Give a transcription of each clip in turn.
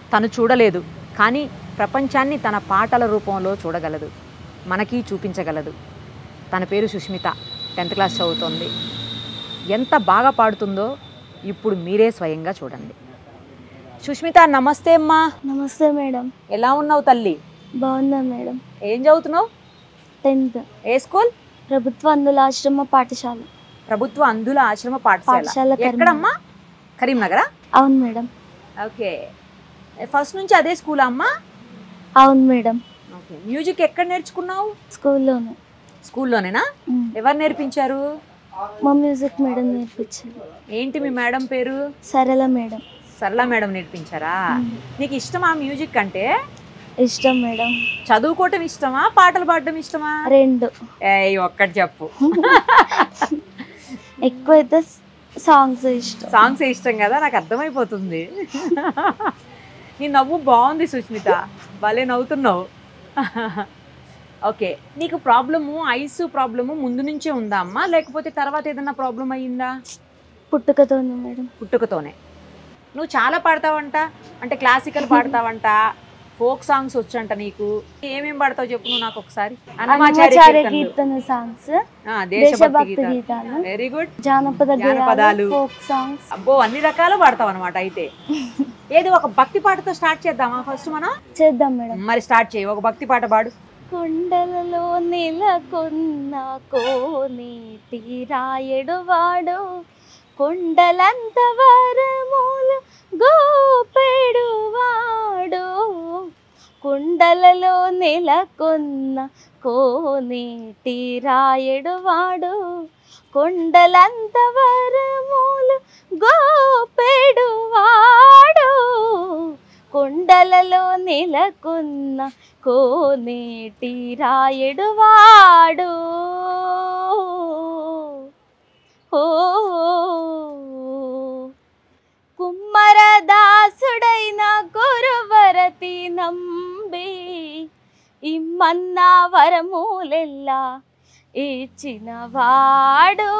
తను చూడలేదు కానీ ప్రపంచాన్ని తన పాటల రూపంలో చూడగలదు మనకి చూపించగలదు తన పేరు సుష్మిత టెన్త్ క్లాస్ చదువుతోంది ఎంత బాగా పాడుతుందో ఇప్పుడు మీరే స్వయంగా చూడండి సుష్మిత నమస్తే అమ్మా నమస్తే మేడం ఎలా ఉన్నావు తల్లి బాగున్నా మేడం ఏం చదువుతున్నావు టెన్త్ ఏ స్కూల్ ప్రభుత్వ అందుల ఆశ్రమ పాఠశాల ప్రభుత్వ అంధుల ఆశ్రమ పాఠశాల పాఠశాల కరీంనగర్. ఎక్కడమ్మా కరీంనగరా అవును మేడం ఓకే ఫస్ట్ నుంచి అదే స్కూల్ అమ్మా అవును మేడం ఓకే మ్యూజిక్ ఎక్కడ నేర్చుకున్నావు స్కూల్లోనే స్కూల్లోనేనా ఉమ్. ఎవరు నేర్పించారు మా మ్యూజిక్ మేడం నేర్పించారు ఏంటి మీ మేడం పేరు సరళ మేడం సరళ మేడం నేర్పించారా నీకు ఇష్టమా మ్యూజిక్ అంటే ఇష్టం మేడం చదువుకోవటం ఇష్టమా పాటలు పాడటం ఇష్టమా రెండు ఏ ఒక్కటి చెప్పు ఎక్కువైతే సాంగ్స్ ఇష్టం సాంగ్స్ ఇష్టం కదా నాకు అర్థమైపోతుంది నీ నవ్వు బాగుంది సుష్మిత భలే నవ్వుతున్నావు ఓకే నీకు ప్రాబ్లము ఐస్ ప్రాబ్లము ముందు నుంచే ఉందా అమ్మా లేకపోతే తర్వాత ఏదైనా ప్రాబ్లం అయ్యిందా పుట్టుకతోనే మేడం పుట్టుకతోనే నువ్వు చాలా పాడతావంట అంటే క్లాసికల్ పాడతావంట ఫోక్ సాంగ్స్ వచ్చంట నీకు ఏమేం పాడతావు చెప్పు నువ్వు నాకు ఒకసారి అన్నమాచార్య కీర్తన సాంగ్స్ దేశభక్తి దేశభక్తి గీతాలు గీతాలు వెరీ గుడ్ జానపద జానపదాలు. ఫోక్ సాంగ్స్ అబ్బో అన్ని రకాలు పాడతావు అనమాట అయితే ఏది ఒక భక్తి పాటతో స్టార్ట్ చేద్దామా ఫస్ట్ మనం చేద్దాం మేడం మరి స్టార్ట్ చేయి ఒక భక్తి పాట పాడు కొండలలో నెలకొన్న కోనేటి రాయడు వాడు కొండలంత వరములు గోపెడు వాడు కొండలలో నెలకొన్న కోనేటి రాయడు వాడు కొండలంత వరములు గోపెడు వాడు కొండలలో నెలకొన్న కోనేటి రాయడు వాడు ఓ కుమ్మరదాసుడైన గురువరతి నంబి ఇమ్మన్న వరములెల్లా ఇచ్చిన వాడు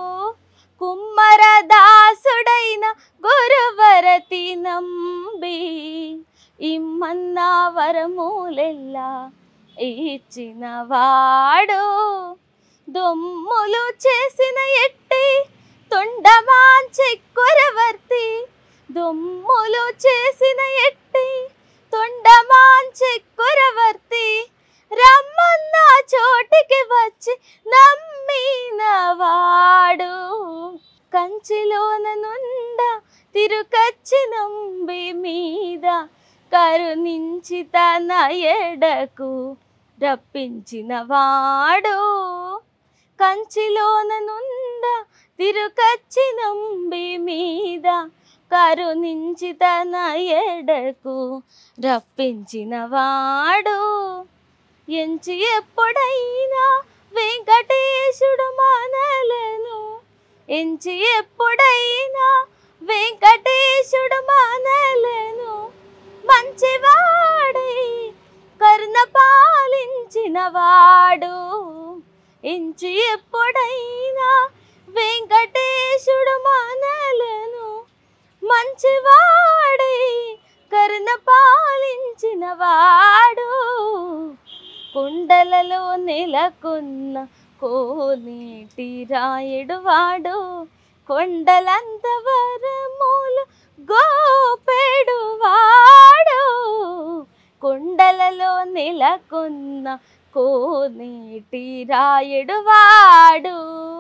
కుమ్మరదాసుడైన గురువరతి నంబి ఇమ్మన్న వరములెల్లా ఇచ్చిన వాడు దొమ్ములు చేసిన ఎట్టి తొండమాంచి కొరవర్తి దొమ్ములు చేసిన ఎట్టి తొండమాంచి కొరవర్తి రమ్మన్న చోటికి వచ్చి నమ్మిన వాడు కంచిలోన నుండ తిరుకచ్చి నంబి మీద కరుణించి తన ఎడకు రప్పించిన వాడు కంచిలోన నుండ తిరుకచ్చి నంబి మీద కరుణించి తన ఎడకు రప్పించిన వాడు ఎంచి ఎప్పుడైనా వెంకటేశుడు మనలను ఎంచి ఎప్పుడైనా వెంకటేశుడు మనలను మంచివాడై కరుణ పాలించిన వాడు ఎంచి ఎప్పుడైనా వెంకటేశుడు మనలను మంచివాడై కరుణ పాలించిన వాడు కుండలలో నెలకొన్న కోనేటి రాయడు వాడు కొండలంత వరములు గోపెడు వాడు కొండలలో నెలకొన్న కోనేటి రాయడు వాడు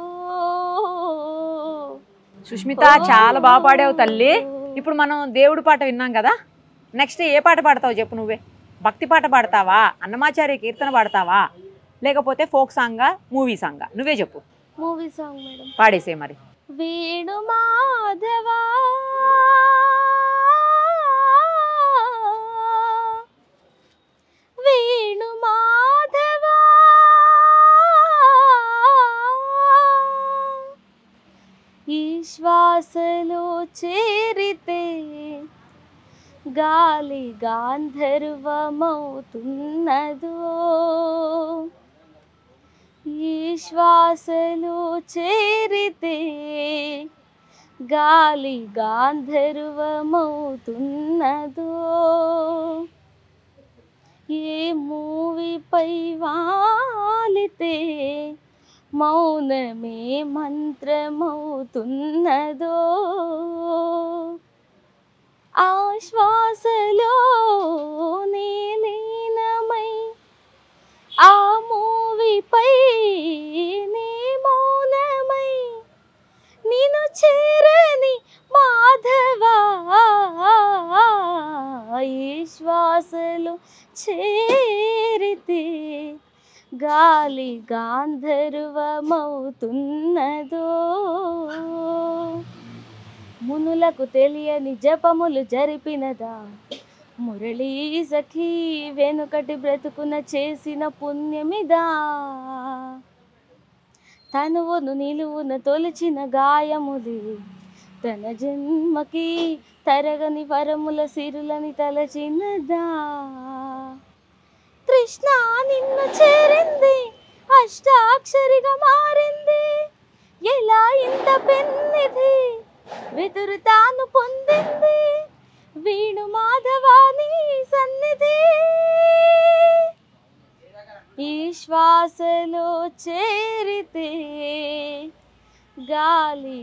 సుష్మిత చాలా బాగా పాడావు తల్లి ఇప్పుడు మనం దేవుడి పాట విన్నాం కదా నెక్స్ట్ ఏ పాట పాడతావు చెప్పు నువ్వే భక్తి పాట పాడతావా అన్నమాచార్య కీర్తన పాడతావా లేకపోతే ఫోక్ సాంగా మూవీ సాంగా నువ్వే చెప్పు మూవీ సాంగ్ మేడం పాడేసే మరి వేణు మాధవా వేణు మాధవా ఈ శ్వాసలో చేరితే గాలి గాంధర్వమవుతున్నదో ఈ శ్వాసలో చేరితే గాలి గాంధర్వమవుతున్నదో ఏ మూవిపై వాలితే మౌనమే మంత్రమవుతున్నదో ఆశ్వాసలో లీనమై ఆ మూవిపై నీ మౌనమై నిన్ను చేరని మాధవా ఈ శ్వాసలో చేరితే గాలి గాంధర్వమవుతున్నదో మునులకు తెలియని జపములు జరిపినదా మురళీ సఖీ వెనుకటి బ్రతుకున చేసిన పుణ్యమిదా తనువును నిలువున తొలిచిన గాయముది తన జన్మకి తరగని వరముల సిరులని తలచినదా కృష్ణ నిన్ను చేరింది అష్టాక్షరిగా మారింది ఎలా ఇంత పెన్నిది వెదురు తాను పొందింది వీణు మాధవాని సన్నిధి ఈ శ్వాసలో చేరితే గాలి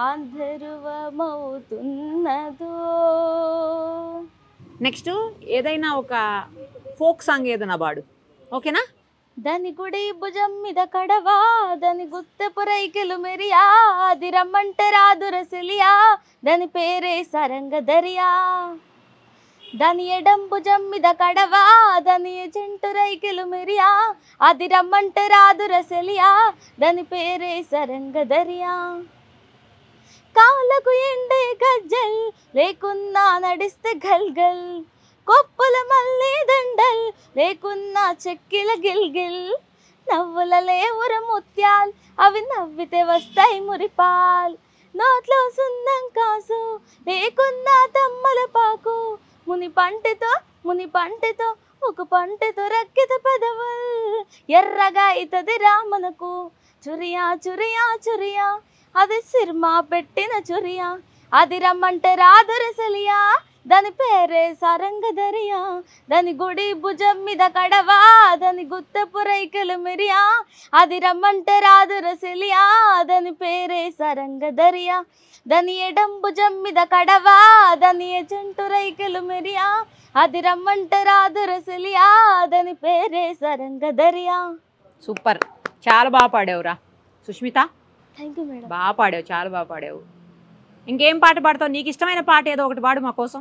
గాంధర్వమవుతున్నదో నెక్స్ట్ ఏదైనా ఒక ఫోక్ సాంగ్ ఏదైనా పాడు ఓకేనా దాని గుడి భుజం మీద కడవా దాని గుత్తె పురైకెలు మెరియా అది రమ్మంటే రాదు రసిలియా దాని పేరే సరంగ దరియా దాని ఎడం భుజం మీద కడవా దాని ఎజెంటు రైకెలు మెరియా అది రమ్మంటే రాదు రసలియా దాని పేరే సరంగ దరియా కాళ్ళకు ఎండే గజ్జల్ లేకున్నా నడిస్తే గల్ గల్ కొప్పుల మల్లె దండల్ లేకున్నా చెక్కిల గిల్గిల్ నవ్వుల లేవుర ముత్యాల్ అవి నవ్వితే వస్తాయి మురిపాల్ నోట్లో సున్నం కాసు లేకున్నా తమ్మల పాకు ముని పంటతో ముని పంటతో ఒక పంటతో రక్కిత పెదవుల్ ఎర్రగా ఇతది రామనకు చురియా చురియా చురియా అది సిర్మా పెట్టిన చురియా అది రమ్మంటే రాదురసలియా దాని పేరే సరంగ దరియా దాని గుడి భుజం మీద కడవా దాని గుత్తపు రైకలు మిరియా అది రమ్మంటే రాదు రసిలియా దాని పేరే సరంగ దరియా దాని ఎడం భుజం మీద కడవా దాని ఎజంటు రైకలు మిరియా అది రమ్మంటే రాదు రసిలియా దాని పేరే సరంగ దరియా సూపర్ చాలా బాగా పాడావురా సుష్మిత థ్యాంక్ యూ మేడం బాగా పాడావు చాలా బాగా పాడావు ఇంకేం పాట పాడతావు నీకు ఇష్టమైన పాట ఏదో ఒకటి పాడు మా కోసం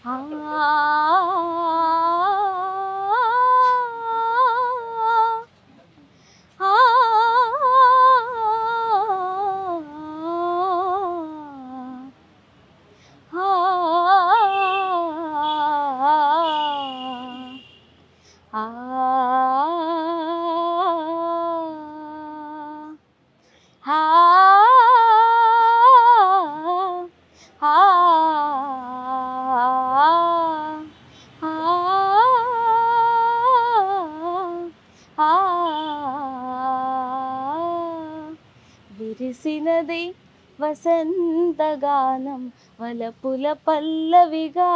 విరిసినది వసంతగానం వలపుల పల్లవిగా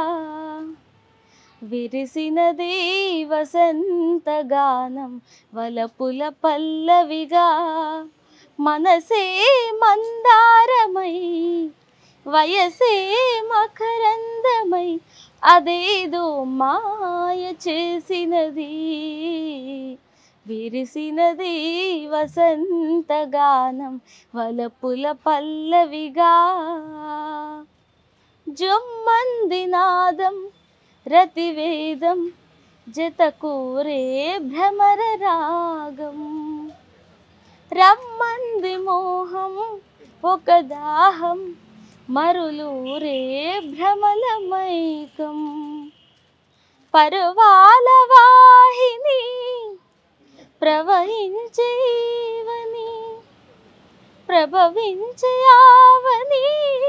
విరిసినది వసంతగానం వలపుల పల్లవిగా మనసే మందారమై వయసే మకరందమై అదేదో మాయ చేసినది విరిసినది వసంతగానం వలపుల పల్లవిగా జుమ్మంది నాదం రతివేదం జతకూరే భ్రమర రాగం రమ్మంది మోహం ఒక దాహం మరులూరే భ్రమలమైకం పర్వాల వాహిని ప్రవహించేవని ప్రభవించే ఆవని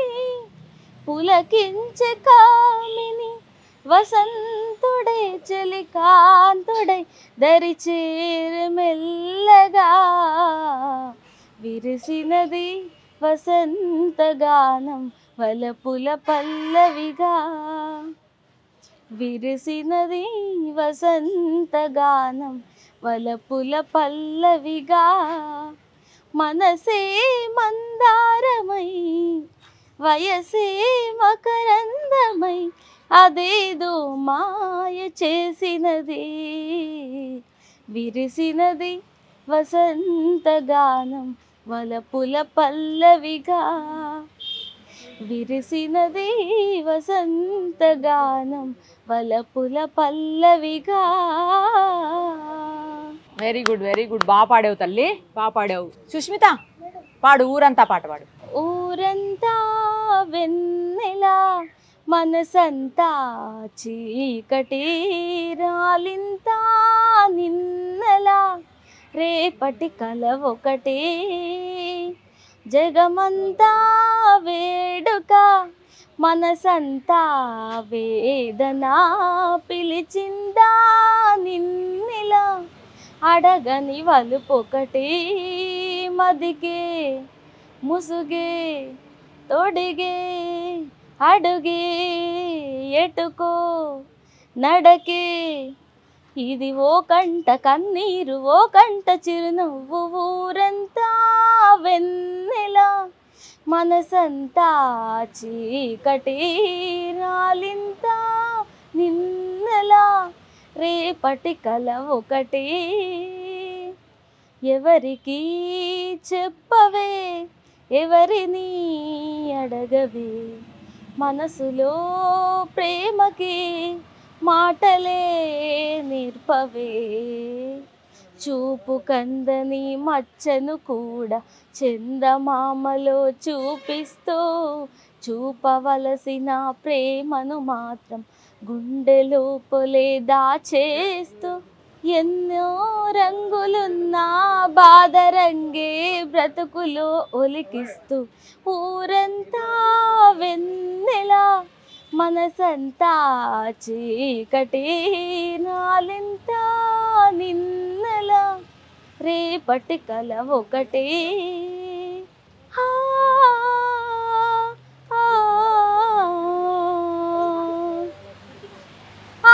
పులకించే కామిని వసంతుడే చలికాంతుడై దరిచేరు మెల్లగా విరిసినది వసంతగానం వలపుల పల్లవిగా విరిసినది వసంతగానం వలపుల పల్లవిగా మనసే మందారమై వయసే మకరందమై అదేదో మాయ చేసినది విరిసినది వసంతగానం వలపుల పల్లవిగా విరిసినది వసంతగానం వలపుల పల్లవిగా వెరీ గుడ్ వెరీ గుడ్ బాగా పాడావు తల్లి బాగా పాడావు సుష్మిత పాడు ఊరంతా పాట పాడు ఊరంతా వెన్నెల మనసంతా చీకటి రాలింతా నిన్నలా రేపటి కల ఒకటి జగమంతా వేడుక మనసంతా వేదన పిలిచిందా నిన్నెలా అడగని వలుపొకటి మదిగే ముసుగే తొడిగే అడుగే ఎటుకో నడకే ఇది ఓ కంట కన్నీరు ఓ కంట చిరునవ్వు ఊరంతా వెన్నెల మనసంతా చీకటి రాలింతా నిన్నలా రేపటి కల ఒకటి ఎవరికి చెప్పవే ఎవరిని అడగవే మనసులో ప్రేమకి మాటలే నేర్పవే చూపు కందని మచ్చను కూడా చందమామలో చూపిస్తూ చూపవలసిన ప్రేమను మాత్రం గుండె లోపలే దాచేస్తూ ఎన్నో రంగులున్న బాధ రంగే బ్రతుకులో ఒలికిస్తూ ఊరంతా వెన్నెల మనసంతా చీకటి నాలింత నిన్నల రేపటి కల ఒకటి ఆ, ఆ, ఆ.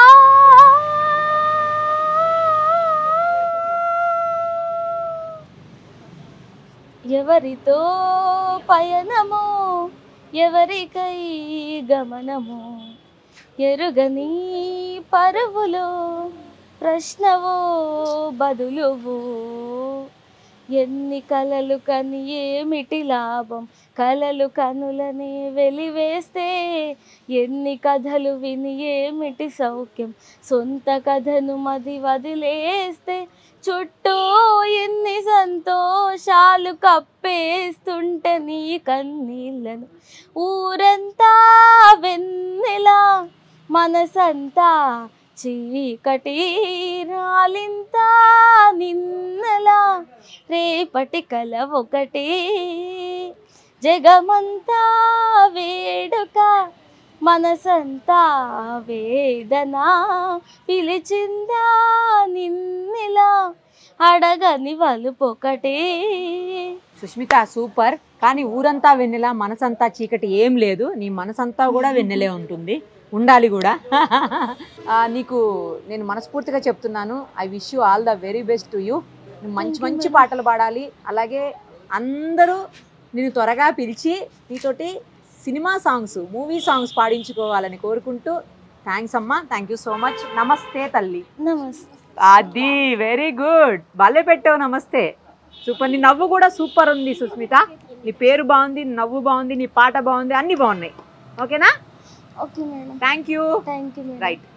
ఎవరితో పయనమో ఎవరికై గమనమో ఎరుగని పరువులో ప్రశ్నవో బదులువో ఎన్ని కలలు కని ఏమిటి లాభం కలలు కనులని వెలివేస్తే ఎన్ని కథలు విని ఏమిటి సౌఖ్యం సొంత కథను మది వదిలేస్తే చుట్టూ ఎన్ని సంతోషాలు కప్పేస్తుంటే నీ కన్నీళ్ళను ఊరంతా వెన్నెల మనసంతా చీకటి రాలింత నిన్నలా రేపటి కల ఒకటి జగమంతా వేడుక మనసంతా వేదన పిలిచిందా నిన్నెలా అడగని వలుపొకటి సుష్మిత సూపర్ కానీ ఊరంతా వెన్నెల మనసంతా చీకటి ఏం లేదు నీ మనసంతా కూడా వెన్నెలే ఉంటుంది ఉండాలి కూడా ఆ, నీకు నేను మనస్ఫూర్తిగా చెప్తున్నాను I wish you all the very best to you మంచి Thank you, మంచి madam. పాటలు పాడాలి అలాగే అందరూ నేను త్వరగా పిలిచి నీతోటి సినిమా సాంగ్స్ మూవీ సాంగ్స్ పాడించుకోవాలని కోరుకుంటూ థ్యాంక్స్ అమ్మా థ్యాంక్ యూ సో మచ్ నమస్తే తల్లి నమస్తే అది వెరీ గుడ్ భలే పెట్టావు నమస్తే సూపర్ నీ నవ్వు కూడా సూపర్ ఉంది సుస్మిత నీ పేరు బాగుంది నీ నవ్వు బాగుంది నీ పాట బాగుంది అన్నీ బాగున్నాయి ఓకేనా okay madam thank you thank you madam right